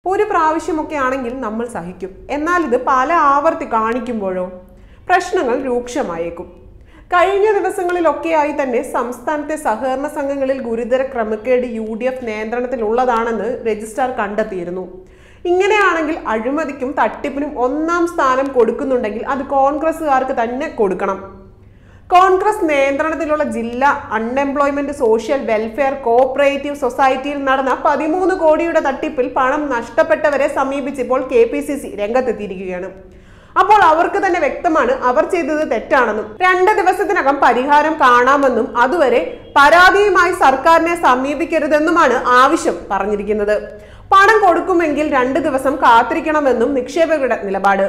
ഒരു പ്രാവശ്യമൊക്കെ ആണെങ്കിൽ നമ്മൾ സഹിക്കും എന്നാൽ ഇത് പല ആവർത്തി കാണിക്കുമ്പോഴോ പ്രശ്നങ്ങൾ രൂക്ഷമായേക്കും കഴിഞ്ഞ ദിവസങ്ങളിലൊക്കെയായി തന്നെ സംസ്ഥാനത്തെ സഹകരണ സംഘങ്ങളിൽ ഗുരുതര ക്രമക്കേട് യു ഡി എഫ് നിയന്ത്രണത്തിലുള്ളതാണെന്ന് രജിസ്ട്രാർ കണ്ടെത്തിയിരുന്നു ഇങ്ങനെയാണെങ്കിൽ അഴിമതിക്കും തട്ടിപ്പിനും ഒന്നാം സ്ഥാനം കൊടുക്കുന്നുണ്ടെങ്കിൽ അത് കോൺഗ്രസ്സുകാർക്ക് തന്നെ കൊടുക്കണം കോൺഗ്രസ് നിയന്ത്രണത്തിലുള്ള ജില്ലാ അൺഎംപ്ലോയ്മെന്റ് സോഷ്യൽ വെൽഫെയർ കോഓപ്പറേറ്റീവ് സൊസൈറ്റിയിൽ നടന്ന പതിമൂന്ന് കോടിയുടെ തട്ടിപ്പിൽ പണം നഷ്ടപ്പെട്ടവരെ സമീപിച്ചപ്പോൾ കെ പി സി സി രംഗത്തെത്തിയിരിക്കുകയാണ് അപ്പോൾ അവർക്ക് തന്നെ വ്യക്തമാണ് അവർ ചെയ്തത് തെറ്റാണെന്നും രണ്ട് ദിവസത്തിനകം പരിഹാരം കാണാമെന്നും അതുവരെ പരാതിയുമായി സർക്കാരിനെ സമീപിക്കരുതെന്നുമാണ് ആവശ്യം പറഞ്ഞിരിക്കുന്നത് പണം കൊടുക്കുമെങ്കിൽ രണ്ട് ദിവസം കാത്തിരിക്കണമെന്നും നിക്ഷേപകരുടെ നിലപാട്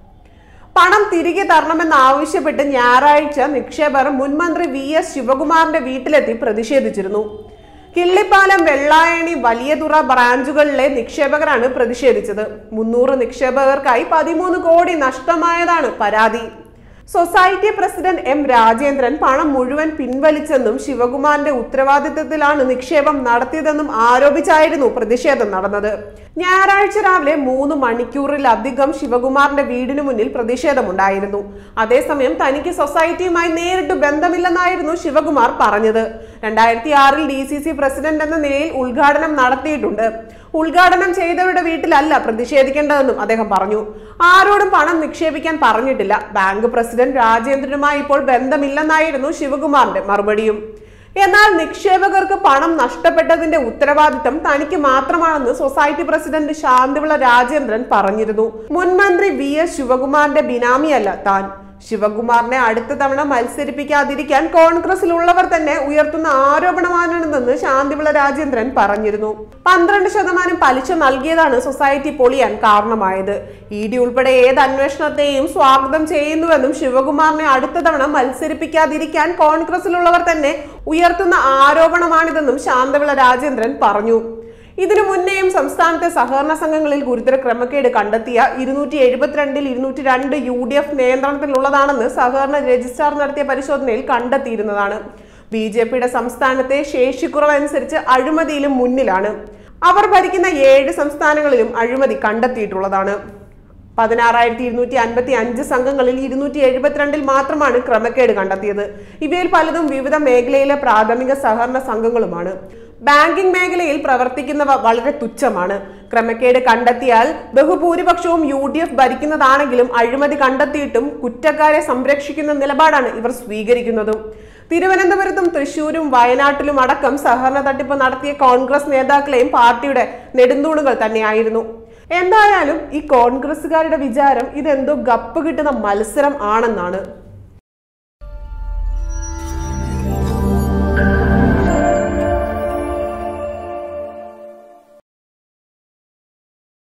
പണം തിരികെ തരണമെന്നാവശ്യപ്പെട്ട് ഞായറാഴ്ച നിക്ഷേപർ മുൻമന്ത്രി വി എസ് ശിവകുമാറിന്റെ വീട്ടിലെത്തി പ്രതിഷേധിച്ചിരുന്നു കിള്ളിപ്പാലം വെള്ളായണി വലിയതുറ ബ്രാഞ്ചുകളിലെ നിക്ഷേപകരാണ് പ്രതിഷേധിച്ചത് മുന്നൂറ് നിക്ഷേപകർക്കായി പതിമൂന്ന് കോടി നഷ്ടമായതാണ് പരാതി സൊസൈറ്റി പ്രസിഡന്റ് എം രാജേന്ദ്രൻ പണം മുഴുവൻ പിൻവലിച്ചെന്നും ശിവകുമാറിന്റെ ഉത്തരവാദിത്തത്തിലാണ് നിക്ഷേപം നടത്തിയതെന്നും ആരോപിച്ചായിരുന്നു പ്രതിഷേധം നടന്നത് ഞായറാഴ്ച രാവിലെ മൂന്ന് മണിക്കൂറിലധികം ശിവകുമാറിന്റെ വീടിനു മുന്നിൽ പ്രതിഷേധമുണ്ടായിരുന്നു അതേസമയം തനിക്ക് സൊസൈറ്റിയുമായി നേരിട്ട് ബന്ധമില്ലെന്നായിരുന്നു ശിവകുമാർ പറഞ്ഞത് രണ്ടായിരത്തി ആറിൽ ഡി സി സി പ്രസിഡന്റ് എന്ന നിലയിൽ ഉദ്ഘാടനം നടത്തിയിട്ടുണ്ട് ഉദ്ഘാടനം ചെയ്തവരുടെ വീട്ടിലല്ല പ്രതിഷേധിക്കേണ്ടതെന്നും അദ്ദേഹം പറഞ്ഞു ആരോടും പണം നിക്ഷേപിക്കാൻ പറഞ്ഞിട്ടില്ല ബാങ്ക് പ്രസിഡന്റ് രാജേന്ദ്രനുമായി ഇപ്പോൾ ബന്ധമില്ലെന്നായിരുന്നു ശിവകുമാറിന്റെ മറുപടിയും എന്നാൽ നിക്ഷേപകർക്ക് പണം നഷ്ടപ്പെട്ടതിന്റെ ഉത്തരവാദിത്തം തനിക്ക് മാത്രമാണെന്ന് സൊസൈറ്റി പ്രസിഡന്റ് ശാന്തിവിള രാജേന്ദ്രൻ പറഞ്ഞിരുന്നു മുൻമന്ത്രി വി എസ് ശിവകുമാറിന്റെ ബിനാമിയല്ല താൻ ശിവകുമാറിനെ അടുത്ത തവണ മത്സരിപ്പിക്കാതിരിക്കാൻ കോൺഗ്രസിലുള്ളവർ തന്നെ ഉയർത്തുന്ന ആരോപണമാണെന്ന് ശാന്തിവിള രാജേന്ദ്രൻ പറഞ്ഞിരുന്നു പന്ത്രണ്ട് ശതമാനം പലിശ നൽകിയതാണ് സൊസൈറ്റി പൊളിയാൻ കാരണമായത് ഇ ഡി ഉൾപ്പെടെ ഏത് അന്വേഷണത്തെയും സ്വാഗതം ചെയ്യുന്നുവെന്നും ശിവകുമാറിനെ അടുത്ത തവണ മത്സരിപ്പിക്കാതിരിക്കാൻ കോൺഗ്രസിലുള്ളവർ തന്നെ ഉയർത്തുന്ന ആരോപണമാണിതെന്നും ശാന്തവിള രാജേന്ദ്രൻ പറഞ്ഞു ഇതിനു മുന്നേയും സംസ്ഥാനത്തെ സഹകരണ സംഘങ്ങളിൽ ഗുരുതര ക്രമക്കേട് കണ്ടെത്തിയ ഇരുന്നൂറ്റി എഴുപത്തിരണ്ടിൽ ഇരുന്നൂറ്റി രണ്ട് യു ഡി എഫ് നിയന്ത്രണത്തിലുള്ളതാണെന്ന് സഹകരണ രജിസ്ട്രാർ നടത്തിയ പരിശോധനയിൽ കണ്ടെത്തിയിരുന്നതാണ് ബി ജെ പിയുടെ സംസ്ഥാനത്തെ ശേഷിക്കുറവനുസരിച്ച് അഴിമതിയിലും മുന്നിലാണ് അവർ ഭരിക്കുന്ന ഏഴ് സംസ്ഥാനങ്ങളിലും അഴിമതി കണ്ടെത്തിയിട്ടുള്ളതാണ് പതിനാറായിരത്തി ഇരുന്നൂറ്റി അൻപത്തി അഞ്ച് സംഘങ്ങളിൽ ഇരുന്നൂറ്റി എഴുപത്തിരണ്ടിൽ മാത്രമാണ് ക്രമക്കേട് കണ്ടെത്തിയത് ഇവയിൽ പലതും വിവിധ മേഖലയിലെ പ്രാഥമിക സഹകരണ സംഘങ്ങളുമാണ് ബാങ്കിംഗ് മേഖലയിൽ പ്രവർത്തിക്കുന്നവ വളരെ തുച്ഛമാണ് ക്രമക്കേട് കണ്ടെത്തിയാൽ ബഹുഭൂരിപക്ഷവും യു ഡി എഫ് ഭരിക്കുന്നതാണെങ്കിലും അഴിമതി കണ്ടെത്തിയിട്ടും കുറ്റക്കാരെ സംരക്ഷിക്കുന്ന നിലപാടാണ് ഇവർ സ്വീകരിക്കുന്നതും തിരുവനന്തപുരത്തും തൃശൂരും വയനാട്ടിലും അടക്കം സഹകരണ തട്ടിപ്പ് നടത്തിയ കോൺഗ്രസ് നേതാക്കളെയും പാർട്ടിയുടെ നെടുന്തൂണുകൾ തന്നെയായിരുന്നു എന്തായാലും ഈ കോൺഗ്രസുകാരുടെ വിചാരം ഇതെന്തോ ഗപ്പ് കിട്ടുന്ന മത്സരം ആണെന്നാണ്